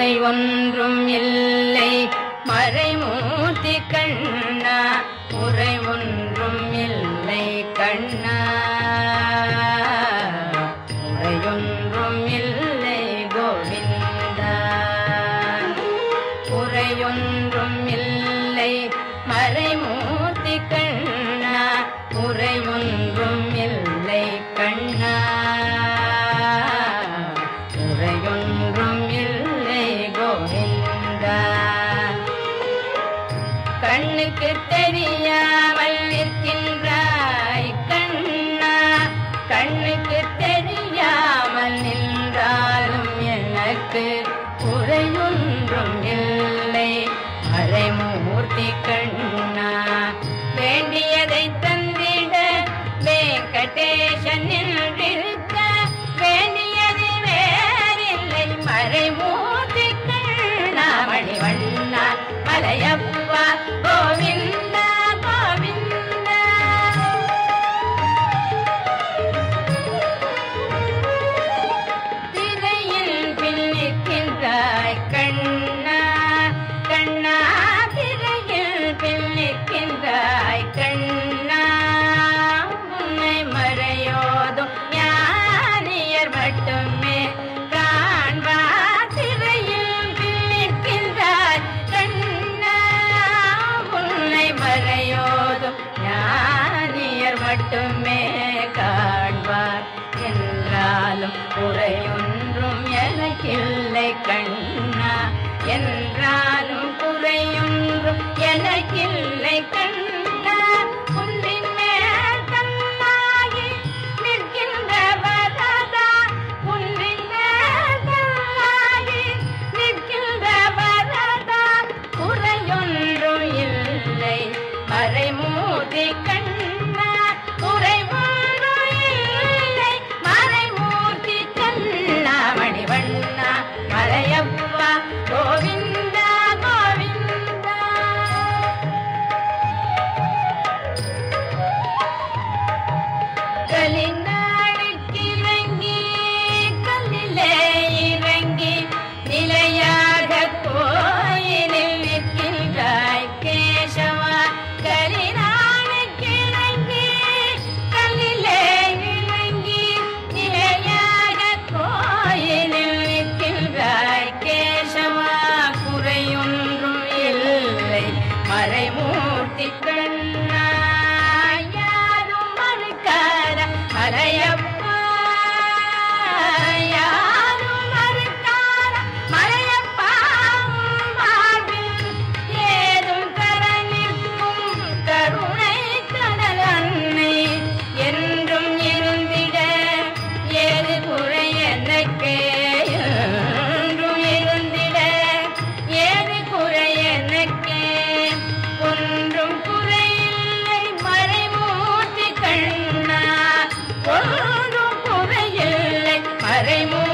குறை ஒன்றும் இல்லை மறைமூர்த்தி கண்ணா குறை ஒன்றும் இல்லை கண்ணா குறையொன்றும் இல்லை கோவிந்தா குறையொன்றும் இல்லை மறைமூர்த்தி கண்ணா குறை ஒன்றும் இல்லை கண்ணா குறையொன்றும் இல்லை கோவிந்தா கண்ணுக்கு தெரியாமல் நிற்கின்றாய் கண்ணா கண்ணுக்கு தெரியாமல் நின்றாலும் எனக்கு குறையொன்றும் இல்லை மறைமூர்த்தி கண்ணா வேண்டியதை தந்திட வெங்கடேசன் நின்றிருக்க வேண்டியது வேறில்லை மறைமூர்த்தி கண்ணா மணிவண்ணா மலையப்பா கோவிந்தா கோவிந்தா திரையில் பின்னிக்கின்றாய் கண்ணா கண்ணா திரையில் பின்னிக்கின்றாய் கண்ணா உன்னை மறையோதும் ஞானியர் மட்டுமே காண்பார் திரையில் பின்னிக்கின்றாய் கண்ணா உன்னை மறையோதும் ஞானியர் மட்டுமே காண்பார் என்றாலும் குறையொன்றும் எனக்கில்லை கண்ணா என்றாலும் குறையொன்றும் எனக்கில்லை கண்ணா குன்றின் மேல் கண்ணாகி நிற்கின்ற வரதா குன்றின் மேல் கண்ணாகி நிற்கின்ற வரதா குறையொன்றும் இல்லை மறைமூதி கண்ணா குறை ஒன்றும் இல்லை மறைமூர்த்தி கண்ணா மணிவண்ணா மலையப்பா கோவிந்தா கோவிந்தா கலிநாடுக்கிறங்கி கல்லிலே இறங்கி நிலையாக கோயிலில் நிற்கின்றாய் கேசவா கலிநாடுக்கிறங்கி கல்லிலே இறங்கி நிலையாக கோயிலில் நிற்கின்றாய் கேசவா குறையொன்றும் இல்லை மறைமூர்த்தி கண்ணா யாரும் மறுக்காத மலையப்பா யாரும் மறுக்காத மலையப்பா வாழ்வில் ஏதும் தர நிற்கும் கருணை கடல் அன்னை என்றும் இருந்திட ஏது குறை எனக்கு என்றும் இருந்திட ஏது குறை எனக்கு ஒன்றும் குறையில்லை மறைமூர்த்தி கண்ணா ஒன்றும் குறையில்லை மறைமூர்த்தி